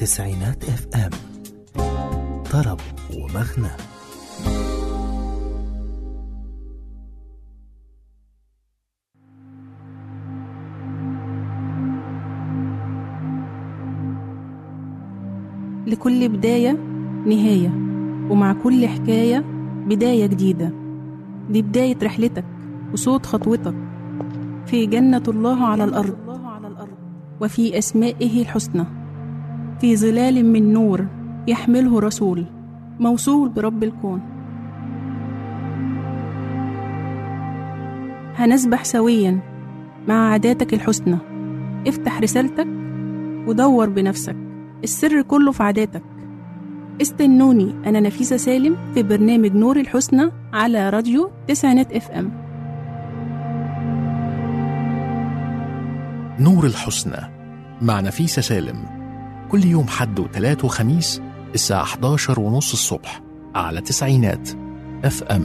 تسعينات اف ام طرب ومغنى لكل بداية نهاية ومع كل حكاية بداية جديدة دي بداية رحلتك وصوت خطوتك في جنة الله على الأرض وفي أسمائه الحسنى في ظلال من نور يحمله رسول موصول برب الكون هنسبح سويا مع عاداتك الحسنى افتح رسالتك ودور بنفسك السر كله في عاداتك استنوني أنا نفيسة سالم في برنامج نور الحسنى على راديو تسعينات اف ام نور الحسنى مع نفيسة سالم كل يوم حد وتلات وخميس الساعة 11 ونص الصبح على تسعينات اف ام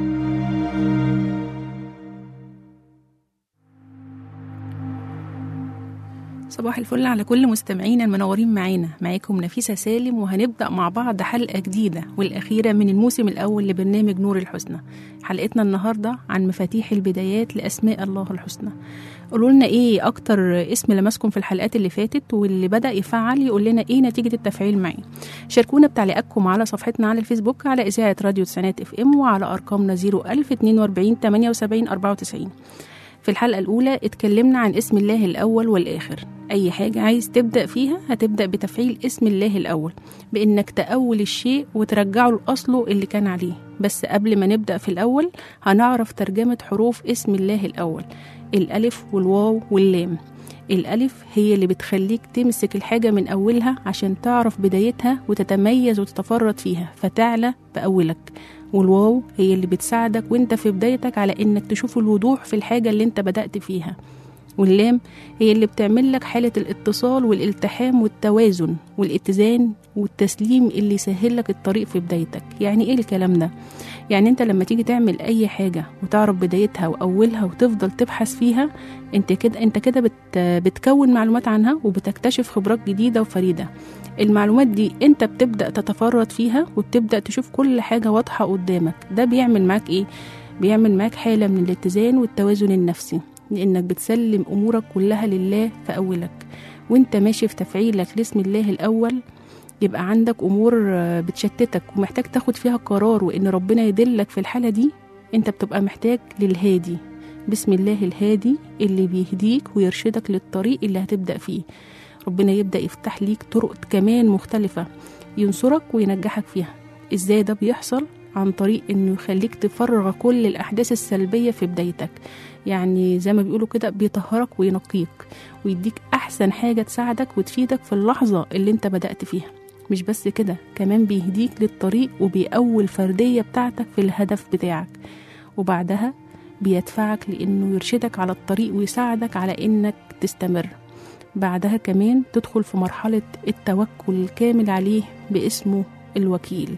صباح الفل على كل مستمعينا المنورين معانا معاكم نفيسة سالم وهنبدأ مع بعض حلقة جديدة والأخيرة من الموسم الأول لبرنامج نور الحسنى حلقتنا النهاردة عن مفاتيح البدايات لأسماء الله الحسنى قولوا لنا ايه اكتر اسم لمسكم في الحلقات اللي فاتت واللي بدا يفعل يقول لنا ايه نتيجه التفعيل معاه شاركونا بتعليقاتكم على صفحتنا على الفيسبوك على اذاعه راديو تسعينات اف ام وعلى ارقامنا 01042 78 94 في الحلقة الأولى اتكلمنا عن اسم الله الأول والآخر أي حاجة عايز تبدأ فيها هتبدأ بتفعيل اسم الله الأول بإنك تأول الشيء وترجعه لأصله اللي كان عليه بس قبل ما نبدأ في الأول هنعرف ترجمة حروف اسم الله الأول الألف والواو واللام الألف هي اللي بتخليك تمسك الحاجة من أولها عشان تعرف بدايتها وتتميز وتتفرد فيها فتعلى بأولك والواو هي اللي بتساعدك وانت في بدايتك على انك تشوف الوضوح في الحاجة اللي انت بدأت فيها واللام هي اللي بتعمل لك حالة الاتصال والالتحام والتوازن والاتزان والتسليم اللي يسهل لك الطريق في بدايتك يعني ايه الكلام ده يعني انت لما تيجي تعمل اي حاجة وتعرف بدايتها واولها وتفضل تبحث فيها انت كده انت كده بت بتكون معلومات عنها وبتكتشف خبرات جديدة وفريدة المعلومات دي انت بتبدأ تتفرد فيها وبتبدأ تشوف كل حاجة واضحة قدامك ده بيعمل معاك ايه بيعمل معاك حالة من الاتزان والتوازن النفسي لانك بتسلم امورك كلها لله في اولك وانت ماشي في تفعيلك لاسم الله الاول يبقى عندك امور بتشتتك ومحتاج تاخد فيها قرار وان ربنا يدلك في الحالة دي انت بتبقى محتاج للهادي بسم الله الهادي اللي بيهديك ويرشدك للطريق اللي هتبدأ فيه ربنا يبدأ يفتح ليك طرق كمان مختلفة ينصرك وينجحك فيها ازاي ده بيحصل عن طريق انه يخليك تفرغ كل الاحداث السلبيه في بدايتك يعني زي ما بيقولوا كده بيطهرك وينقيك ويديك احسن حاجه تساعدك وتفيدك في اللحظه اللي انت بدات فيها مش بس كده كمان بيهديك للطريق وبيقوي فرديه بتاعتك في الهدف بتاعك وبعدها بيدفعك لانه يرشدك على الطريق ويساعدك على انك تستمر بعدها كمان تدخل في مرحله التوكل الكامل عليه باسمه الوكيل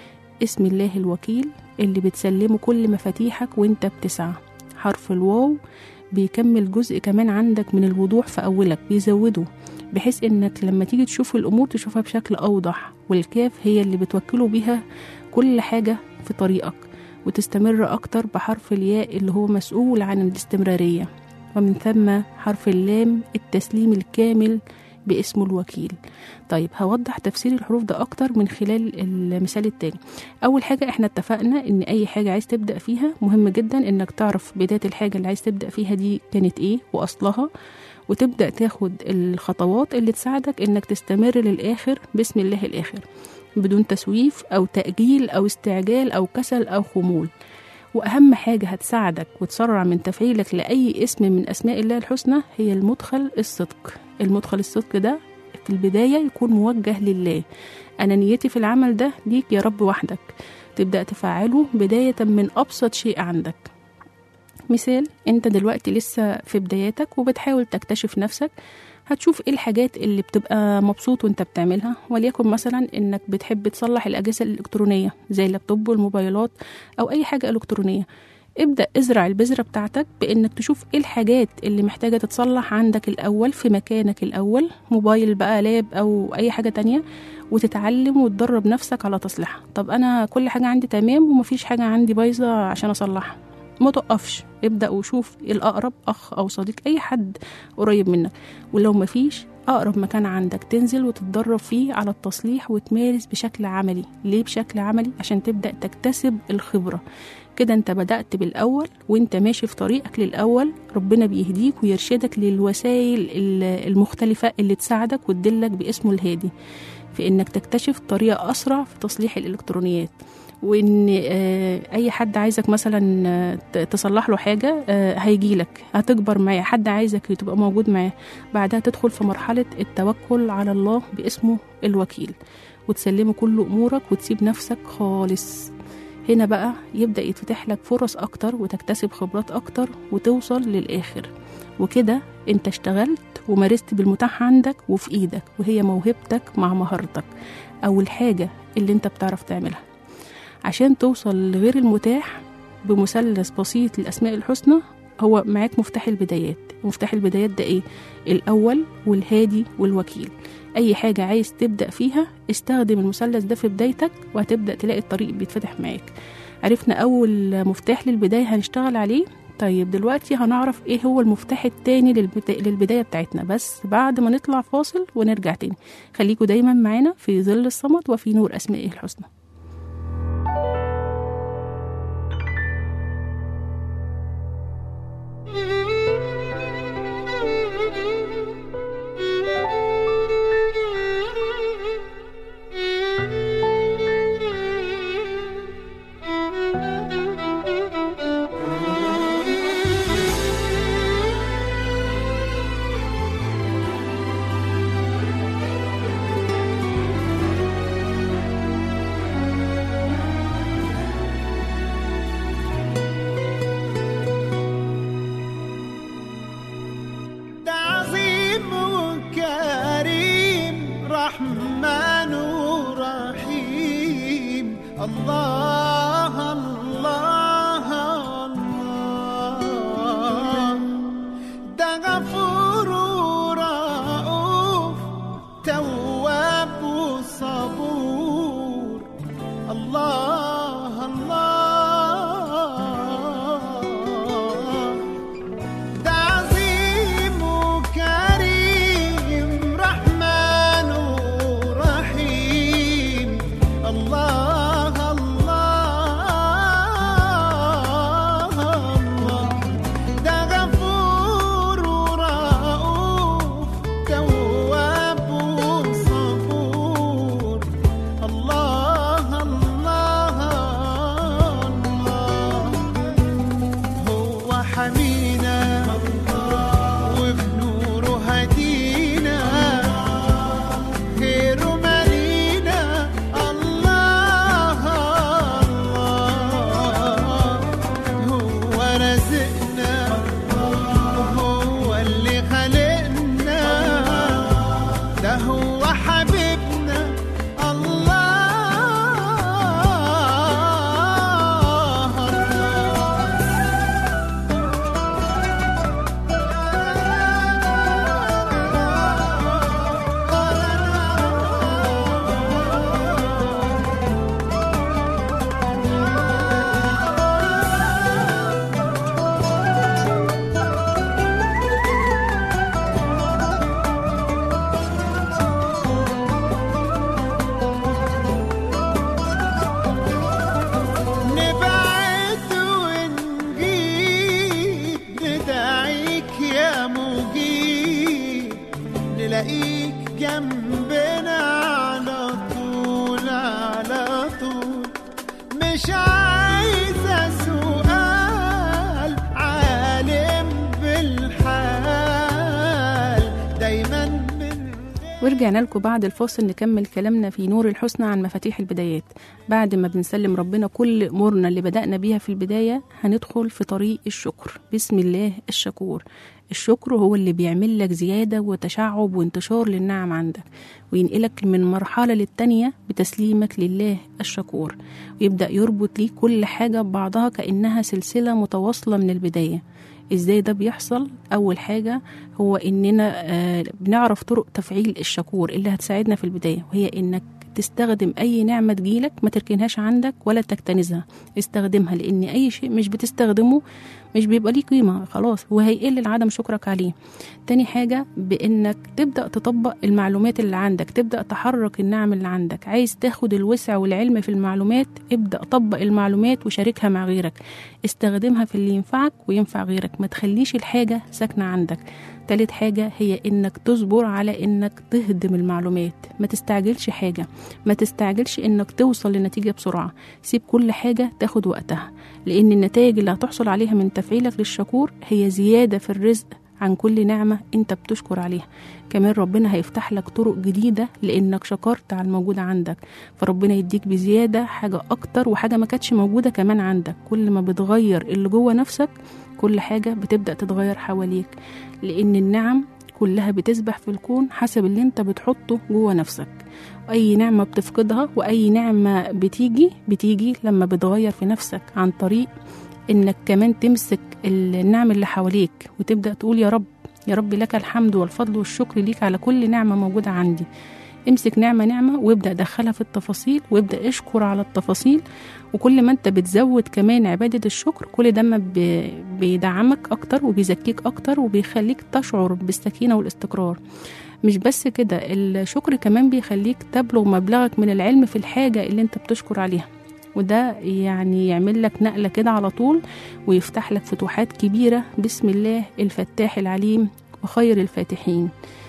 اسم الله الوكيل اللي بتسلمه كل مفاتيحك وانت بتسعى حرف الواو بيكمل جزء كمان عندك من الوضوح في أولك بيزوده بحيث انك لما تيجي تشوف الأمور تشوفها بشكل أوضح والكاف هي اللي بتوكله بيها كل حاجة في طريقك وتستمر أكتر بحرف الياء اللي هو مسؤول عن الاستمرارية ومن ثم حرف اللام التسليم الكامل باسمه الوكيل طيب هوضح تفسير الحروف ده اكتر من خلال المثال التاني اول حاجه احنا اتفقنا ان اي حاجه عايز تبدا فيها مهم جدا انك تعرف بدايه الحاجه اللي عايز تبدا فيها دي كانت ايه واصلها وتبدا تاخد الخطوات اللي تساعدك انك تستمر للاخر بسم الله الاخر بدون تسويف او تاجيل او استعجال او كسل او خمول واهم حاجه هتساعدك وتسرع من تفعيلك لاي اسم من اسماء الله الحسنى هي المدخل الصدق المدخل الصدق ده في البدايه يكون موجه لله انا نيتي في العمل ده ليك يا رب وحدك تبدا تفعله بدايه من ابسط شيء عندك مثال انت دلوقتي لسه في بداياتك وبتحاول تكتشف نفسك هتشوف ايه الحاجات اللي بتبقى مبسوط وانت بتعملها وليكن مثلا انك بتحب تصلح الاجهزه الالكترونيه زي اللابتوب والموبايلات او اي حاجه الكترونيه ابدأ ازرع البذرة بتاعتك بإنك تشوف إيه الحاجات اللي محتاجة تتصلح عندك الأول في مكانك الأول موبايل بقى لاب أو أي حاجة تانية وتتعلم وتدرب نفسك على تصليحها طب أنا كل حاجة عندي تمام ومفيش حاجة عندي بايظة عشان أصلحها ما تقفش ابدأ وشوف الأقرب أخ أو صديق أي حد قريب منك ولو مفيش أقرب مكان عندك تنزل وتتدرب فيه على التصليح وتمارس بشكل عملي ليه بشكل عملي عشان تبدأ تكتسب الخبرة كده انت بدأت بالأول وانت ماشي في طريقك للأول ربنا بيهديك ويرشدك للوسائل ال- المختلفة اللي تساعدك وتدلك باسمه الهادي في انك تكتشف طريقة أسرع في تصليح الإلكترونيات وان آه، اي حد عايزك مثلا آه، ت- تصلح له حاجه آه، هيجيلك هتكبر معاه حد عايزك تبقى موجود معاه بعدها تدخل في مرحله التوكل على الله باسمه الوكيل وتسلمه كل امورك وتسيب نفسك خالص هنا بقى يبدا يتفتح لك فرص اكتر وتكتسب خبرات اكتر وتوصل للاخر وكده انت اشتغلت ومارست بالمتاح عندك وفي ايدك وهي موهبتك مع مهارتك او الحاجه اللي انت بتعرف تعملها عشان توصل لغير المتاح بمثلث بسيط للأسماء الحسنى هو معاك مفتاح البدايات مفتاح البدايات ده ايه الأول والهادي والوكيل أي حاجة عايز تبدأ فيها استخدم المثلث ده في بدايتك وهتبدأ تلاقي الطريق بيتفتح معاك عرفنا أول مفتاح للبداية هنشتغل عليه طيب دلوقتي هنعرف ايه هو المفتاح التاني للبدا- للبداية بتاعتنا بس بعد ما نطلع فاصل ونرجع تاني خليكوا دايما معانا في ظل الصمت وفي نور أسمائه الحسنى ده عظيم وكريم رحمن ورحيم الله الله الله ده غفور ورؤوف تواب وصبور الله الله ده عظيم وكريم رحمن ورحيم الله الله الله ده غفور ورؤوف تواب وصبور الله الله الله هو حمينا وبنوره هدينا خيره مالينا الله الله هو رزقنا هو اللي خلقنا ده هو حبيبنا الله نبعد ونجيب ندعيك يا مجيب نلاقيك جنبنا على طول على طول مش عايزة سؤال عالم بالحال دايما من ورجعنا لكم بعد الفاصل نكمل كلامنا في نور الحسنى عن مفاتيح البدايات بعد ما بنسلم ربنا كل أمورنا اللي بدأنا بيها في البداية هندخل في طريق الشكر بسم الله الشكور الشكر هو اللي بيعمل لك زيادة وتشعب وانتشار للنعم عندك وينقلك من مرحلة للتانية بتسليمك لله الشكور ويبدأ يربط ليك كل حاجة ببعضها كأنها سلسلة متواصلة من البداية ازاي ده بيحصل اول حاجه هو اننا آه بنعرف طرق تفعيل الشكور اللي هتساعدنا في البدايه وهي انك تستخدم اي نعمه تجيلك ما تركنهاش عندك ولا تكتنزها استخدمها لان اي شيء مش بتستخدمه مش بيبقى ليه قيمه خلاص وهيقل عدم شكرك عليه تاني حاجه بانك تبدا تطبق المعلومات اللي عندك تبدا تحرك النعم اللي عندك عايز تاخد الوسع والعلم في المعلومات ابدا طبق المعلومات وشاركها مع غيرك استخدمها في اللي ينفعك وينفع غيرك ما تخليش الحاجه ساكنه عندك تالت حاجة هي إنك تصبر على إنك تهدم المعلومات ما تستعجلش حاجة ما تستعجلش إنك توصل لنتيجة بسرعة سيب كل حاجة تاخد وقتها لأن النتائج اللي هتحصل عليها من تفعيلك للشكور هي زيادة في الرزق عن كل نعمة انت بتشكر عليها كمان ربنا هيفتح لك طرق جديدة لانك شكرت على الموجودة عندك فربنا يديك بزيادة حاجة اكتر وحاجة ما كانتش موجودة كمان عندك كل ما بتغير اللي جوه نفسك كل حاجة بتبدأ تتغير حواليك لان النعم كلها بتسبح في الكون حسب اللي انت بتحطه جوه نفسك اي نعمة بتفقدها واي نعمة بتيجي بتيجي لما بتغير في نفسك عن طريق انك كمان تمسك النعم اللي حواليك وتبدا تقول يا رب يا رب لك الحمد والفضل والشكر ليك على كل نعمه موجوده عندي امسك نعمه نعمه وابدا دخلها في التفاصيل وابدا اشكر على التفاصيل وكل ما انت بتزود كمان عباده الشكر كل ده ما بيدعمك اكتر وبيزكيك اكتر وبيخليك تشعر بالسكينه والاستقرار مش بس كده الشكر كمان بيخليك تبلغ مبلغك من العلم في الحاجه اللي انت بتشكر عليها وده يعني يعمل لك نقلة كده على طول ويفتح لك فتوحات كبيرة بسم الله الفتاح العليم وخير الفاتحين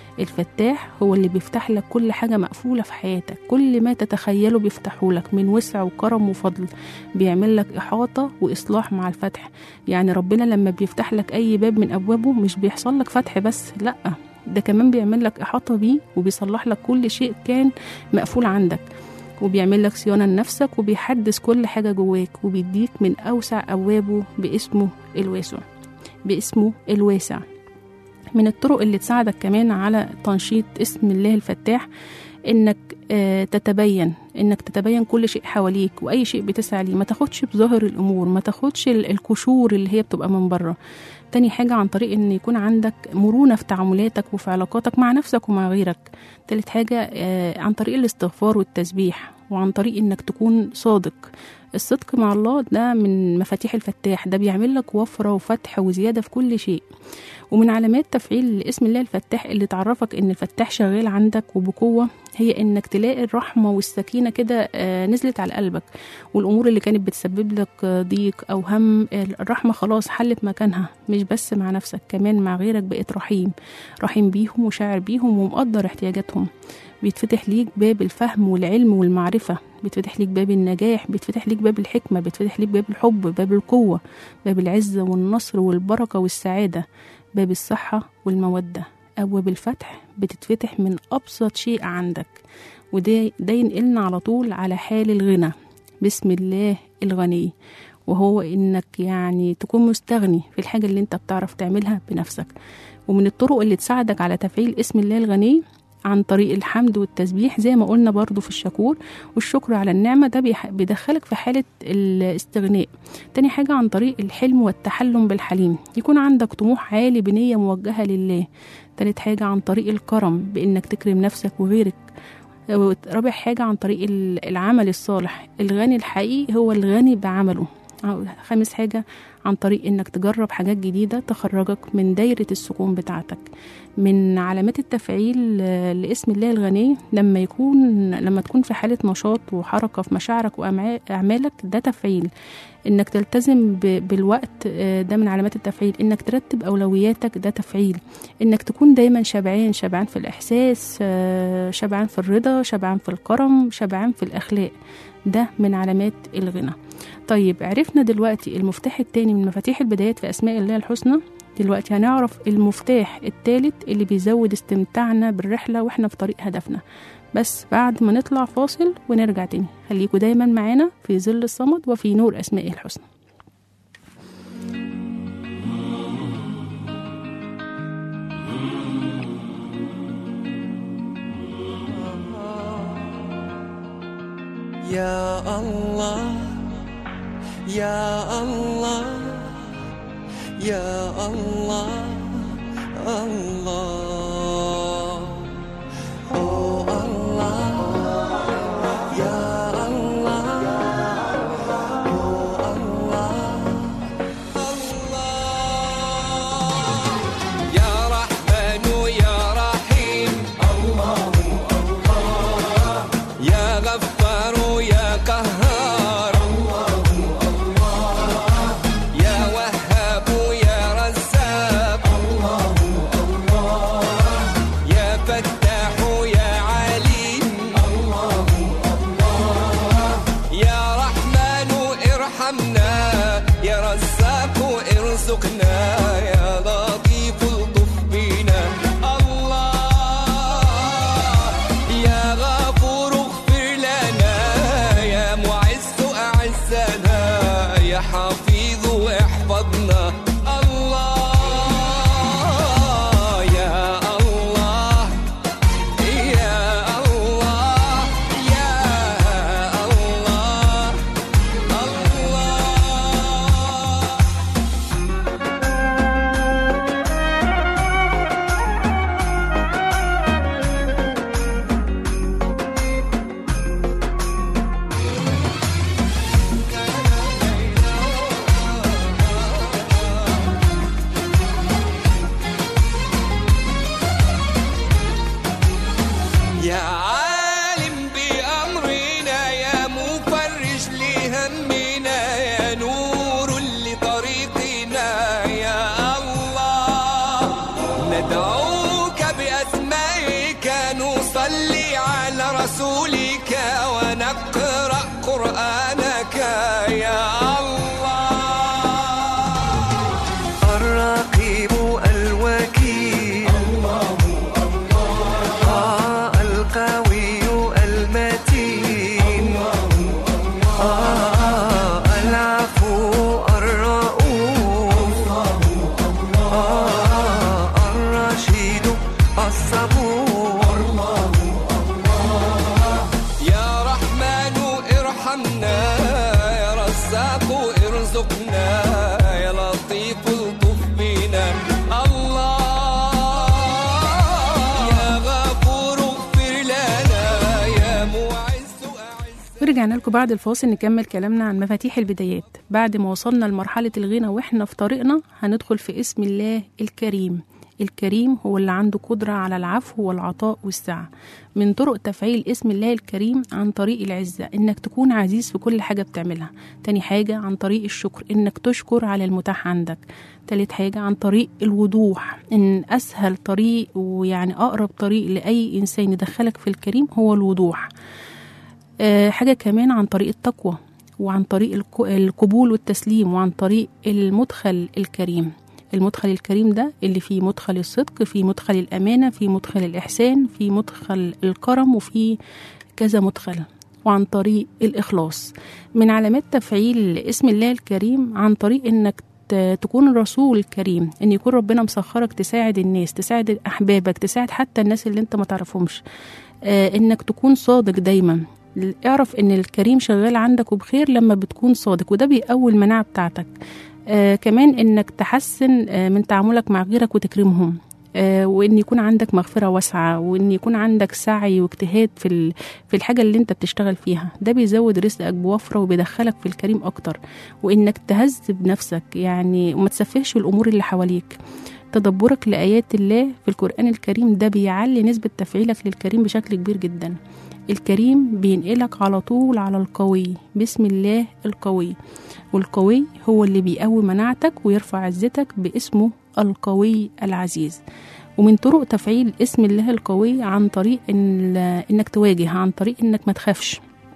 الفتاح هو اللي بيفتح لك كل حاجة مقفولة في حياتك كل ما تتخيله بيفتحه لك من وسع وكرم وفضل بيعمل لك إحاطة وإصلاح مع الفتح يعني ربنا لما بيفتح لك أي باب من أبوابه مش بيحصل لك فتح بس لأ ده كمان بيعمل لك إحاطة بيه وبيصلح لك كل شيء كان مقفول عندك وبيعمل لك صيانة لنفسك وبيحدث كل حاجة جواك وبيديك من أوسع أبوابه باسمه الواسع باسمه الواسع من الطرق اللي تساعدك كمان على تنشيط اسم الله الفتاح انك آه تتبين انك تتبين كل شيء حواليك واي شيء بتسعى ليه ما تاخدش بظاهر الامور ما تاخدش الكشور اللي هي بتبقى من بره تاني حاجة عن طريق ان يكون عندك مرونة في تعاملاتك وفي علاقاتك مع نفسك ومع غيرك تالت حاجة آه عن طريق الاستغفار والتسبيح وعن طريق انك تكون صادق الصدق مع الله ده من مفاتيح الفتاح ده بيعمل لك وفرة وفتح وزيادة في كل شيء ومن علامات تفعيل اسم الله الفتاح اللي تعرفك ان الفتاح شغال عندك وبقوة هي انك تلاقي الرحمة والسكينة كده آه نزلت على قلبك والامور اللي كانت بتسبب لك ضيق او هم الرحمة خلاص حلت مكانها مش بس مع نفسك كمان مع غيرك بقيت رحيم رحيم بيهم وشاعر بيهم ومقدر احتياجاتهم بيتفتح ليك باب الفهم والعلم والمعرفة بيتفتح ليك باب النجاح بيتفتح ليك باب الحكمة بيتفتح ليك باب الحب باب القوة باب العزة والنصر والبركة والسعادة باب الصحة والمودة أبواب الفتح بتتفتح من أبسط شيء عندك وده ده ينقلنا على طول على حال الغنى بسم الله الغني وهو إنك يعني تكون مستغني في الحاجة اللي انت بتعرف تعملها بنفسك ومن الطرق اللي تساعدك على تفعيل اسم الله الغني عن طريق الحمد والتسبيح زي ما قلنا برضو في الشكور والشكر على النعمة ده بيدخلك في حالة الاستغناء تاني حاجة عن طريق الحلم والتحلم بالحليم يكون عندك طموح عالي بنية موجهة لله تالت حاجة عن طريق الكرم بإنك تكرم نفسك وغيرك رابع حاجة عن طريق العمل الصالح الغني الحقيقي هو الغني بعمله خامس حاجة عن طريق انك تجرب حاجات جديدة تخرجك من دايرة السكون بتاعتك من علامات التفعيل لاسم الله الغني لما يكون لما تكون في حالة نشاط وحركة في مشاعرك وأعمالك ده تفعيل انك تلتزم بالوقت ده من علامات التفعيل انك ترتب اولوياتك ده تفعيل انك تكون دايما شبعان شبعان في الاحساس شبعان في الرضا شبعان في الكرم شبعان في الاخلاق ده من علامات الغنى طيب عرفنا دلوقتي المفتاح التاني من مفاتيح البدايات في اسماء الله الحسنى دلوقتي هنعرف المفتاح التالت اللي بيزود استمتاعنا بالرحلة واحنا في طريق هدفنا بس بعد ما نطلع فاصل ونرجع تاني خليكوا دايما معانا في ظل الصمد وفي نور أسمائه الحسنى يا الله يا الله يا الله الله Oh Allah يا الله Oh Allah الله يا رحمن يا رحيم يا غفار يا قهار يا وهاب يا رزاق يا فتاح يا عليم يا رحمن ارحمنا يا رزاق ارزقنا يا لطيف الطف بنا الله يا غفور اغفر لنا يا معز اعزنا يا حفيظ احفظنا الله يا الله يا الله يا الله الله يا عالم بأمرنا يا مفرج لهمنا يا نور لطريقنا يا الله ندعوك بأسمائك نصلي على رسولك ونقرأ قرآنك يا الله الرقيب الوكيل آه القوي المتين آه العفو الرؤوف آه الرشيد الصبور يا رحمن ارحمنا يا رزاق ارزقنا يا لطيف الطف بنا الله يا غفور اغفر لنا يا معز اعز ورجعنا لكم بعد الفاصل نكمل كلامنا عن مفاتيح البدايات بعد ما وصلنا لمرحلة الغنى واحنا في طريقنا هندخل في اسم الله الكريم الكريم هو اللي عنده قدرة على العفو والعطاء والسعة من طرق تفعيل اسم الله الكريم عن طريق العزة إنك تكون عزيز في كل حاجة بتعملها تاني حاجة عن طريق الشكر إنك تشكر على المتاح عندك تالت حاجة عن طريق الوضوح إن أسهل طريق ويعني أقرب طريق لأي إنسان يدخلك في الكريم هو الوضوح آه، حاجة كمان عن طريق التقوى وعن طريق الك- القبول والتسليم وعن طريق المدخل الكريم المدخل الكريم ده اللي فيه مدخل الصدق فيه مدخل الأمانة فيه مدخل الإحسان فيه مدخل الكرم وفيه كذا مدخل وعن طريق الإخلاص من علامات تفعيل اسم الله الكريم عن طريق إنك ت- تكون رسول كريم ان يكون ربنا مسخرك تساعد الناس تساعد احبابك تساعد حتى الناس اللي انت ما تعرفهمش آه انك تكون صادق دايما اعرف ان الكريم شغال عندك وبخير لما بتكون صادق وده بيقوي المناعه بتاعتك آه كمان انك تحسن آه من تعاملك مع غيرك وتكرمهم آه وان يكون عندك مغفره واسعه وان يكون عندك سعي واجتهاد في ال- في الحاجه اللي انت بتشتغل فيها ده بيزود رزقك بوفره وبيدخلك في الكريم اكتر وانك تهذب نفسك يعني وما تسفهش الامور اللي حواليك تدبرك لايات الله في القران الكريم ده بيعلي نسبه تفعيلك للكريم بشكل كبير جدا الكريم بينقلك على طول على القوي بسم الله القوي والقوي هو اللي بيقوي مناعتك ويرفع عزتك باسمه القوي العزيز ومن طرق تفعيل اسم الله القوي عن طريق إن انك تواجه عن طريق انك ما تخافش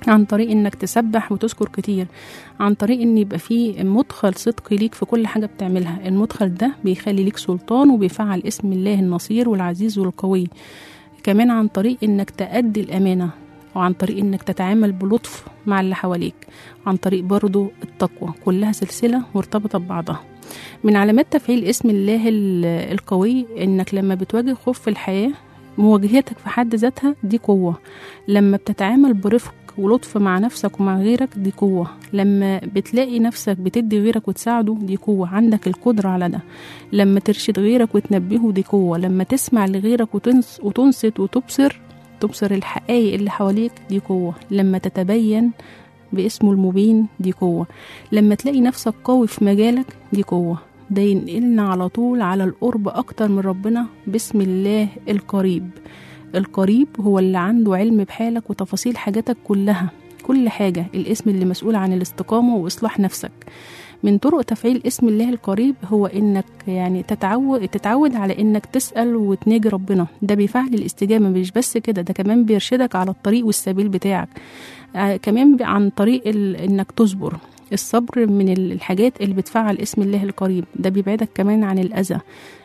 عن طريق انك تسبح وتذكر كتير عن طريق ان يبقى فيه مدخل صدق ليك في كل حاجه بتعملها المدخل ده بيخلي ليك سلطان وبيفعل اسم الله النصير والعزيز والقوي كمان عن طريق انك تأدي الامانه وعن طريق انك تتعامل بلطف مع اللي حواليك عن طريق برضو التقوى كلها سلسله مرتبطه ببعضها من علامات تفعيل اسم الله ال- القوي انك لما بتواجه خوف في الحياه مواجهتك في حد ذاتها دي قوه لما بتتعامل برفق ولطف مع نفسك ومع غيرك دي قوة لما بتلاقي نفسك بتدي غيرك وتساعده دي قوة عندك القدرة على ده لما ترشد غيرك وتنبهه دي قوة لما تسمع لغيرك وتنس وتنصت وتبصر تبصر الحقائق اللي حواليك دي قوة لما تتبين باسمه المبين دي قوة لما تلاقي نفسك قوي في مجالك دي قوة ده ينقلنا على طول على القرب أكتر من ربنا باسم الله القريب القريب هو اللي عنده علم بحالك وتفاصيل حاجاتك كلها كل حاجة الاسم اللي مسؤول عن الاستقامة وإصلاح نفسك من طرق تفعيل اسم الله القريب هو انك يعني تتعود تتعود على انك تسال وتناجي ربنا ده بيفعل الاستجابه مش بس كده ده كمان بيرشدك على الطريق والسبيل بتاعك آه كمان عن طريق ال- انك تصبر الصبر من ال- الحاجات اللي بتفعل اسم الله القريب ده بيبعدك كمان عن الاذى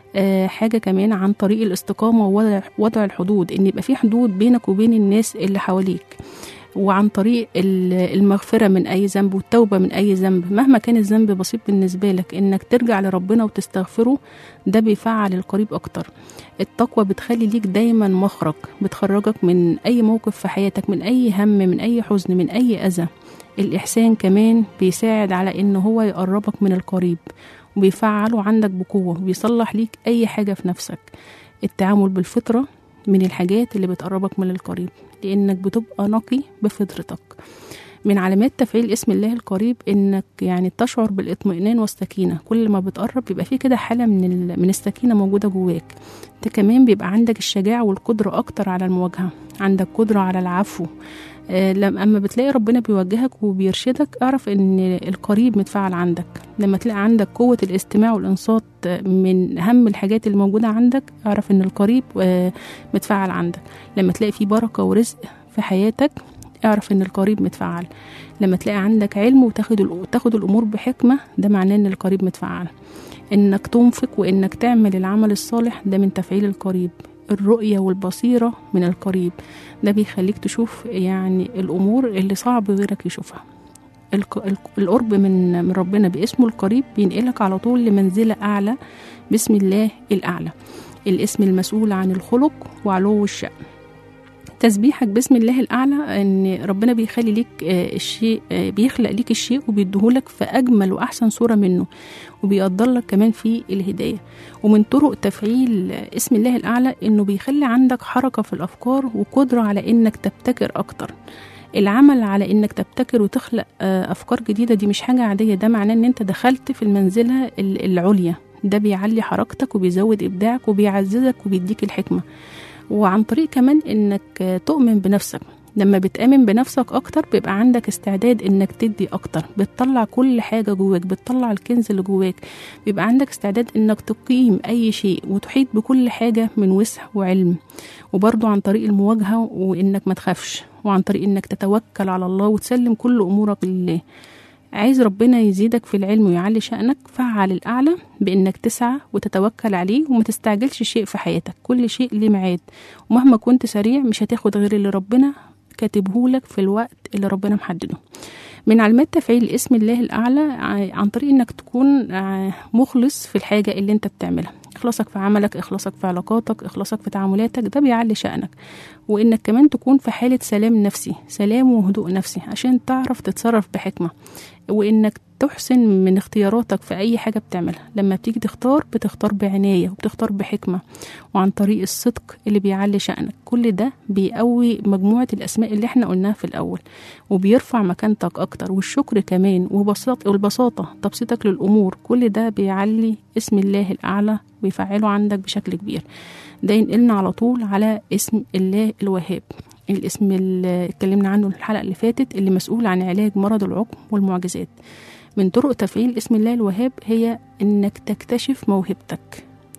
آه حاجة كمان عن طريق الاستقامة ووضع وضع الحدود إن يبقى في حدود بينك وبين الناس اللي حواليك وعن طريق ال- المغفرة من أي ذنب والتوبة من أي ذنب مهما كان الذنب بسيط بالنسبة لك إنك ترجع لربنا وتستغفره ده بيفعل القريب أكتر التقوى بتخلي ليك دايما مخرج بتخرجك من أي موقف في حياتك من أي هم من أي حزن من أي أذى الإحسان كمان بيساعد على إن هو يقربك من القريب وبيفعله عندك بقوة وبيصلح ليك أي حاجة في نفسك التعامل بالفطرة من الحاجات اللي بتقربك من القريب لأنك بتبقى نقي بفطرتك من علامات تفعيل اسم الله القريب انك يعني تشعر بالاطمئنان والسكينه كل ما بتقرب بيبقى في كده حاله من ال- من السكينه موجوده جواك انت كمان بيبقى عندك الشجاعه والقدره اكتر على المواجهه عندك قدره على العفو آه، لما اما بتلاقي ربنا بيوجهك وبيرشدك اعرف ان القريب متفعل عندك لما تلاقي عندك قوه الاستماع والانصات آه، من اهم الحاجات اللي موجوده عندك اعرف ان القريب آه، متفعل عندك لما تلاقي في بركه ورزق في حياتك اعرف ان القريب متفعل لما تلاقي عندك علم وتاخد الأ- تاخد الامور بحكمه ده معناه ان القريب متفعل انك تنفق وانك تعمل العمل الصالح ده من تفعيل القريب الرؤية والبصيرة من القريب ده بيخليك تشوف يعني الأمور اللي صعب غيرك يشوفها الق- الق- القرب من من ربنا باسمه القريب بينقلك على طول لمنزلة أعلى باسم الله الأعلى الاسم المسؤول عن الخلق وعلو الشأن تسبيحك باسم الله الأعلى إن ربنا بيخلي ليك آه، الشيء آه، بيخلق ليك الشيء وبيديهولك في أجمل وأحسن صورة منه وبيقدر لك كمان في الهداية ومن طرق تفعيل اسم الله الأعلى إنه بيخلي عندك حركة في الأفكار وقدرة على إنك تبتكر أكتر العمل على انك تبتكر وتخلق آه، افكار جديده دي مش حاجه عاديه ده معناه ان انت دخلت في المنزله ال- العليا ده بيعلي حركتك وبيزود ابداعك وبيعززك وبيديك الحكمه وعن طريق كمان انك آه، تؤمن بنفسك لما بتآمن بنفسك أكتر بيبقى عندك استعداد إنك تدي أكتر بتطلع كل حاجة جواك بتطلع الكنز اللي جواك بيبقى عندك استعداد إنك تقيم أي شيء وتحيط بكل حاجة من وسع وعلم وبرضو عن طريق المواجهة وإنك ما تخافش وعن طريق إنك تتوكل على الله وتسلم كل أمورك لله عايز ربنا يزيدك في العلم ويعلي شأنك فعل الأعلى بإنك تسعى وتتوكل عليه وما تستعجلش شيء في حياتك كل شيء ليه ميعاد ومهما كنت سريع مش هتاخد غير اللي ربنا كاتبهولك في الوقت اللي ربنا محدده من علامات تفعيل اسم الله الأعلى ع- عن طريق إنك تكون ع- مخلص في الحاجة اللي أنت بتعملها إخلاصك في عملك إخلاصك في علاقاتك إخلاصك في تعاملاتك ده بيعلي شأنك وإنك كمان تكون في حالة سلام نفسي سلام وهدوء نفسي عشان تعرف تتصرف بحكمة وإنك تحسن من اختياراتك في أي حاجة بتعملها لما بتيجي تختار بتختار بعناية وبتختار بحكمة وعن طريق الصدق اللي بيعلي شأنك كل ده بيقوي مجموعة الأسماء اللي احنا قلناها في الأول وبيرفع مكانتك أكتر والشكر كمان وبساط والبساطة تبسيطك للأمور كل ده بيعلي اسم الله الأعلى ويفعله عندك بشكل كبير ده ينقلنا على طول على اسم الله الوهاب الاسم اللي اتكلمنا عنه الحلقة اللي فاتت اللي مسؤول عن علاج مرض العقم والمعجزات من طرق تفعيل اسم الله الوهاب هي انك تكتشف موهبتك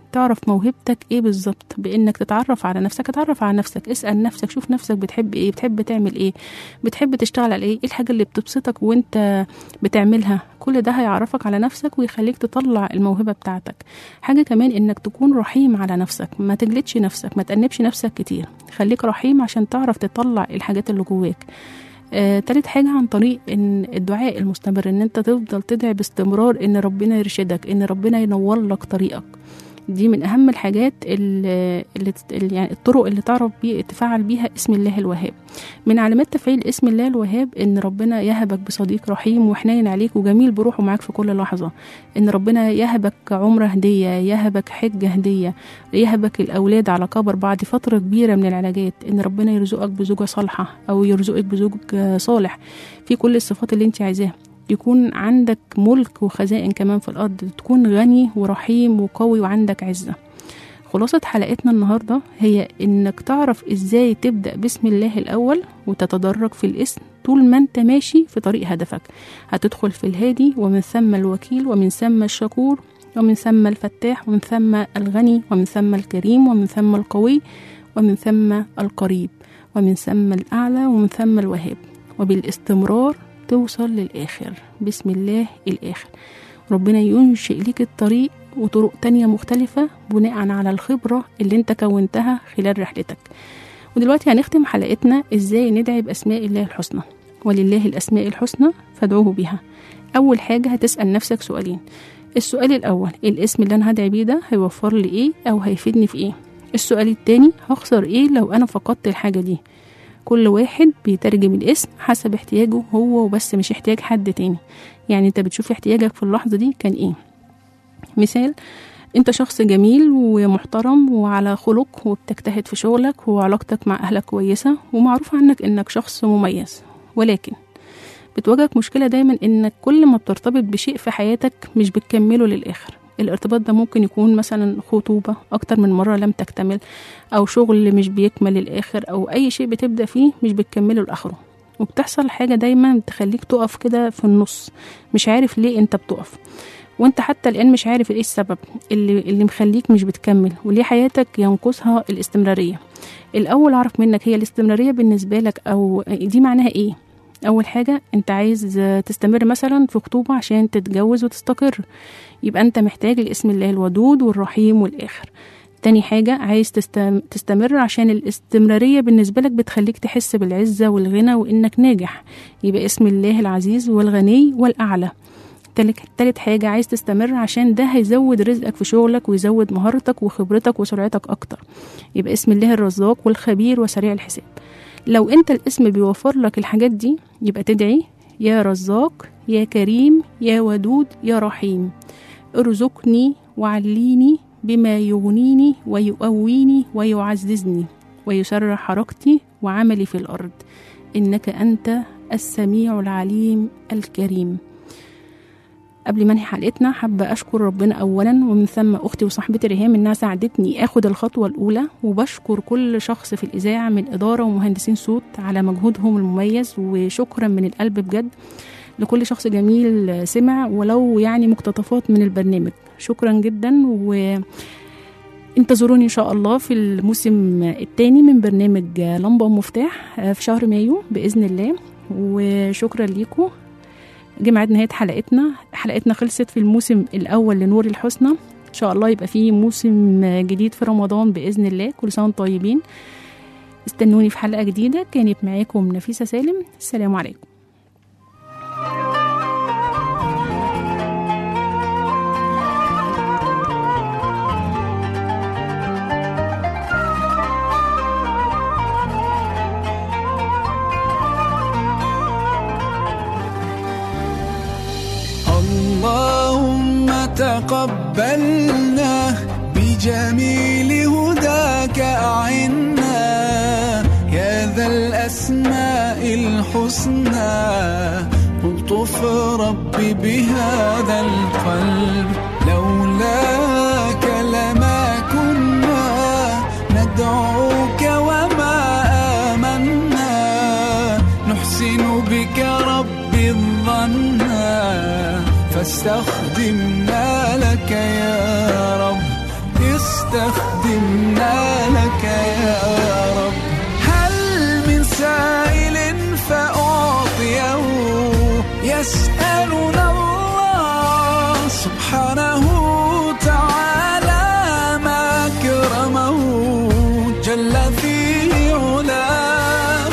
تعرف موهبتك ايه بالظبط بانك تتعرف على نفسك اتعرف على نفسك اسال نفسك شوف نفسك بتحب ايه بتحب تعمل ايه بتحب تشتغل على ايه ايه الحاجه اللي بتبسطك وانت بتعملها كل ده هيعرفك على نفسك ويخليك تطلع الموهبه بتاعتك حاجه كمان انك تكون رحيم على نفسك ما تجلدش نفسك ما تأنبش نفسك كتير خليك رحيم عشان تعرف تطلع الحاجات اللي جواك آه، تالت حاجة عن طريق إن الدعاء المستمر إن أنت تفضل تدعي باستمرار إن ربنا يرشدك إن ربنا ينور لك طريقك دي من أهم الحاجات اللي, اللي يعني الطرق اللي تعرف بيه تفعل بيها اسم الله الوهاب من علامات تفعيل اسم الله الوهاب إن ربنا يهبك بصديق رحيم وحنين عليك وجميل بروحه معاك في كل لحظة إن ربنا يهبك عمرة هدية يهبك حجة هدية يهبك الأولاد على كبر بعد فترة كبيرة من العلاجات إن ربنا يرزقك بزوجة صالحة أو يرزقك بزوج آه، صالح في كل الصفات اللي أنت عايزاها يكون عندك ملك وخزائن كمان في الأرض تكون غني ورحيم وقوي وعندك عزة خلاصة حلقتنا النهاردة هي إنك تعرف إزاي تبدأ بسم الله الأول وتتدرج في الاسم طول ما أنت ماشي في طريق هدفك هتدخل في الهادي ومن ثم الوكيل ومن ثم الشكور ومن ثم الفتاح ومن ثم الغني ومن ثم الكريم ومن ثم القوي ومن ثم القريب ومن ثم الأعلى ومن ثم الوهاب وبالاستمرار توصل للآخر بسم الله الآخر ربنا ينشئ لك الطريق وطرق تانية مختلفة بناء على الخبرة اللي انت كونتها خلال رحلتك ودلوقتي هنختم حلقتنا ازاي ندعي بأسماء الله الحسنى ولله الأسماء الحسنى فادعوه بها أول حاجة هتسأل نفسك سؤالين السؤال الأول الاسم اللي أنا هدعي بيه ده هيوفر لي إيه أو هيفيدني في إيه السؤال التاني هخسر إيه لو أنا فقدت الحاجة دي كل واحد بيترجم الاسم حسب احتياجه هو وبس مش احتياج حد تاني يعني انت بتشوف احتياجك في اللحظة دي كان ايه مثال انت شخص جميل ومحترم وعلى خلق وبتجتهد في شغلك وعلاقتك مع اهلك كويسة ومعروف عنك انك شخص مميز ولكن بتواجهك مشكلة دايما انك كل ما بترتبط بشيء في حياتك مش بتكمله للآخر الارتباط ده ممكن يكون مثلا خطوبة أكتر من مرة لم تكتمل أو شغل مش بيكمل للآخر أو أي شيء بتبدأ فيه مش بتكمله لآخره وبتحصل حاجة دايما تخليك تقف كده في النص مش عارف ليه انت بتقف وانت حتى الآن مش عارف ايه السبب اللي, اللي مخليك مش بتكمل وليه حياتك ينقصها الاستمرارية الأول أعرف منك هي الاستمرارية بالنسبة لك أو دي معناها ايه أول حاجة أنت عايز تستمر مثلا في خطوبة عشان تتجوز وتستقر يبقى أنت محتاج الاسم الله الودود والرحيم والآخر تاني حاجة عايز تستم- تستمر عشان الاستمرارية بالنسبة لك بتخليك تحس بالعزة والغنى وإنك ناجح يبقى اسم الله العزيز والغني والأعلى تالت تالت حاجة عايز تستمر عشان ده هيزود رزقك في شغلك ويزود مهارتك وخبرتك وسرعتك أكتر يبقى اسم الله الرزاق والخبير وسريع الحساب لو انت الاسم بيوفر لك الحاجات دي يبقى تدعي يا رزاق يا كريم يا ودود يا رحيم ارزقني وعليني بما يغنيني ويقويني ويعززني ويسرع حركتي وعملي في الأرض إنك أنت السميع العليم الكريم قبل ما انهي حلقتنا حابة أشكر ربنا أولا ومن ثم أختي وصاحبتي ريهام إنها ساعدتني آخد الخطوة الأولى وبشكر كل شخص في الإذاعة من إدارة ومهندسين صوت على مجهودهم المميز وشكرا من القلب بجد لكل شخص جميل سمع ولو يعني مقتطفات من البرنامج شكرا جدا و انتظروني ان شاء الله في الموسم الثاني من برنامج لمبه ومفتاح في شهر مايو باذن الله وشكرا ليكم جه ميعاد نهايه حلقتنا حلقتنا خلصت في الموسم الاول لنور الحسنى ان شاء الله يبقى في موسم جديد في رمضان باذن الله كل سنه وانتم طيبين استنوني في حلقه جديده كانت معاكم نفيسه سالم السلام عليكم اللهم تقبلنا بجميل هداك أعنا يا ذا الأسماء الحسنى الطف ربي بهذا القلب لولاك لما كنا ندعوك وما آمنا نحسن بك رب الظن فاستخدمنا لك يا رب استخدمنا لك يا رب هل من سائل فأعطيه يسألنا الله سبحانه تعالى ما أكرمه جل في علاه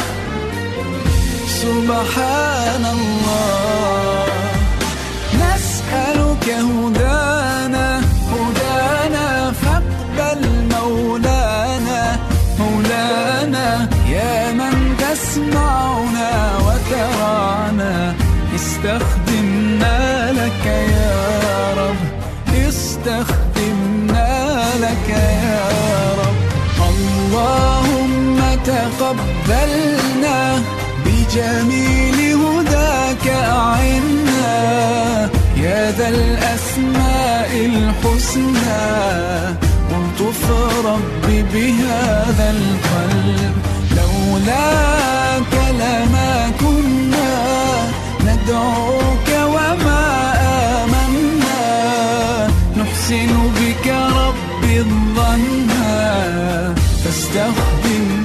سبحان الله نسألك هدانا هدانا فاقبل مولانا مولانا يا من تسمعنا وترانا استخدمنا لك يا رب استخدمنا لك يا رب اللهم تقبلنا بجميل هداك أعنا يا ذا الأسماء الحسنى والطف ربي بهذا القلب لولاك لما كنا ندعوك وما آمنا نحسن بك رب الظن فاستخدمنا